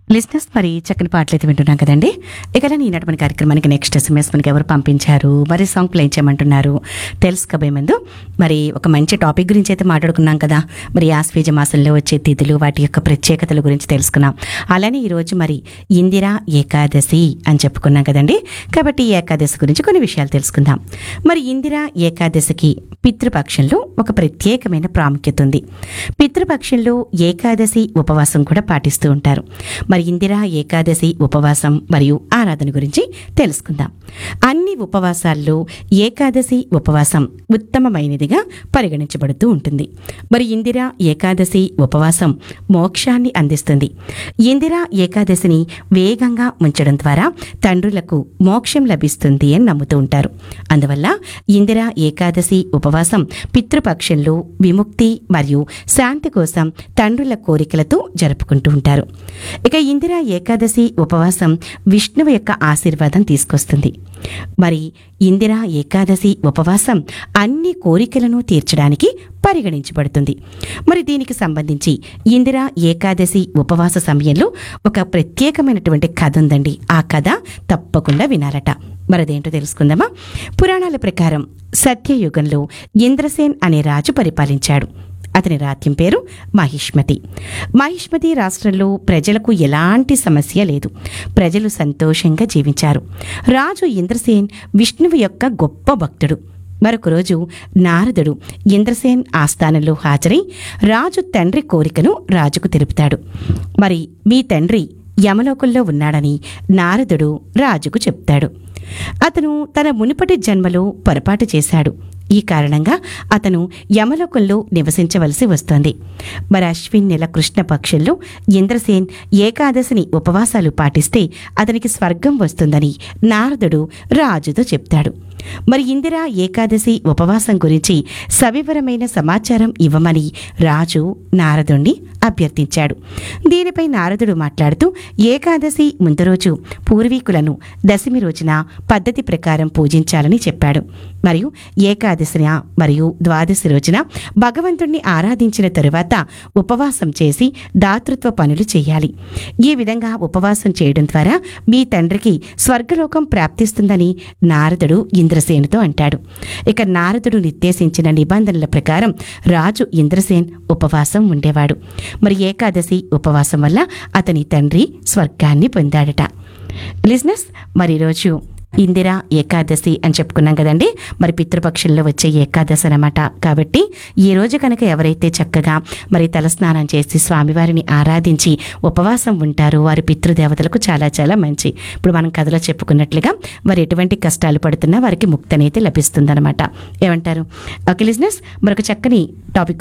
listeners మరి చక్కని పాటలు అయితే వింటున్నాం కదండి ఇక ఈనాటి మన కార్యక్రమానికి నెక్స్ట్ ఎస్ఎంఎస్ మనకి ఎవరు పంపించారు మరి సాంగ్ ప్లే చేయమంటున్నారు తెలుసుకోబోయే ముందు మరి ఒక మంచి టాపిక్ గురించి అయితే మాట్లాడుకున్నాం కదా మరి ఆశ్వేజ మాసంలో వచ్చే తిథులు వాటి యొక్క ప్రత్యేకతల గురించి తెలుసుకున్నాం అలానే ఈరోజు మరి ఇందిరా ఏకాదశి అని చెప్పుకున్నాం కదండి కాబట్టి ఈ ఏకాదశి గురించి కొన్ని విషయాలు తెలుసుకుందాం మరి ఇందిరా ఏకాదశికి పితృపక్షంలో ఒక ప్రత్యేకమైన ప్రాముఖ్యత ఉంది పితృపక్షంలో ఏకాదశి ఉపవాసం కూడా పాటిస్తూ ఉంటారు మరి ఇందిరా ఏకాదశి ఉపవాసం మరియు ఆరాధన గురించి తెలుసుకుందాం అన్ని ఉపవాసాల్లో ఏకాదశి ఉపవాసం ఉత్తమమైనదిగా పరిగణించబడుతూ ఉంటుంది మరి ఇందిరా ఏకాదశి ఉపవాసం మోక్షాన్ని అందిస్తుంది ఇందిరా ఏకాదశిని వేగంగా ఉంచడం ద్వారా తండ్రులకు మోక్షం లభిస్తుంది అని నమ్ముతూ ఉంటారు అందువల్ల ఇందిరా ఏకాదశి ఉపవాసం పితృపక్షంలో విముక్తి మరియు శాంతి కోసం తండ్రుల కోరికలతో జరుపుకుంటూ ఉంటారు ఇక ఇందిరా ఏకాదశి ఉపవాసం విష్ణువు యొక్క ఆశీర్వాదం తీసుకొస్తుంది మరి ఇందిరా ఏకాదశి ఉపవాసం అన్ని కోరికలను తీర్చడానికి పరిగణించబడుతుంది మరి దీనికి సంబంధించి ఇందిరా ఏకాదశి ఉపవాస సమయంలో ఒక ప్రత్యేకమైనటువంటి కథ ఉందండి ఆ కథ తప్పకుండా వినాలట మరదేంటో తెలుసుకుందామా పురాణాల ప్రకారం సత్యయుగంలో ఇంద్రసేన్ అనే రాజు పరిపాలించాడు అతని రాజ్యం పేరు మహిష్మతి మహిష్మతి రాష్ట్రంలో ప్రజలకు ఎలాంటి సమస్య లేదు ప్రజలు సంతోషంగా జీవించారు రాజు ఇంద్రసేన్ విష్ణువు యొక్క గొప్ప భక్తుడు మరొక రోజు నారదుడు ఇంద్రసేన్ ఆస్థానంలో హాజరై రాజు తండ్రి కోరికను రాజుకు తెలుపుతాడు మరి మీ తండ్రి యమలోకంలో ఉన్నాడని నారదుడు రాజుకు చెప్తాడు అతను తన మునుపటి జన్మలో పొరపాటు చేశాడు ఈ కారణంగా అతను యమలోకంలో నివసించవలసి వస్తోంది మరి అశ్విన్ నెల కృష్ణ పక్షుల్లో ఇంద్రసేన్ ఏకాదశిని ఉపవాసాలు పాటిస్తే అతనికి స్వర్గం వస్తుందని నారదుడు రాజుతో చెప్తాడు మరి ఇందిరా ఏకాదశి ఉపవాసం గురించి సవివరమైన సమాచారం ఇవ్వమని రాజు నారదుణ్ణి అభ్యర్థించాడు దీనిపై నారదుడు మాట్లాడుతూ ఏకాదశి ముందు రోజు పూర్వీకులను దశమి రోజున పద్ధతి ప్రకారం పూజించాలని చెప్పాడు మరియు ఏకాదశిన మరియు ద్వాదశి రోజున భగవంతుణ్ణి ఆరాధించిన తరువాత ఉపవాసం చేసి దాతృత్వ పనులు చేయాలి ఈ విధంగా ఉపవాసం చేయడం ద్వారా మీ తండ్రికి స్వర్గలోకం ప్రాప్తిస్తుందని నారదుడు ఇంద్రసేనుతో అంటాడు ఇక నారదుడు నిర్దేశించిన నిబంధనల ప్రకారం రాజు ఇంద్రసేన్ ఉపవాసం ఉండేవాడు మరి ఏకాదశి ఉపవాసం వల్ల అతని తండ్రి స్వర్గాన్ని పొందాడట లిజినెస్ మరి ఈరోజు ఇందిరా ఏకాదశి అని చెప్పుకున్నాం కదండి మరి పితృపక్షుల్లో వచ్చే ఏకాదశి అనమాట కాబట్టి ఈ రోజు కనుక ఎవరైతే చక్కగా మరి తలస్నానం చేసి స్వామివారిని ఆరాధించి ఉపవాసం ఉంటారో వారి పితృదేవతలకు చాలా చాలా మంచి ఇప్పుడు మనం కథలో చెప్పుకున్నట్లుగా వారు ఎటువంటి కష్టాలు పడుతున్నా వారికి ముక్తి అనేది లభిస్తుందన్నమాట ఏమంటారు ఓకే లిజినెస్ మరొక చక్కని టాపిక్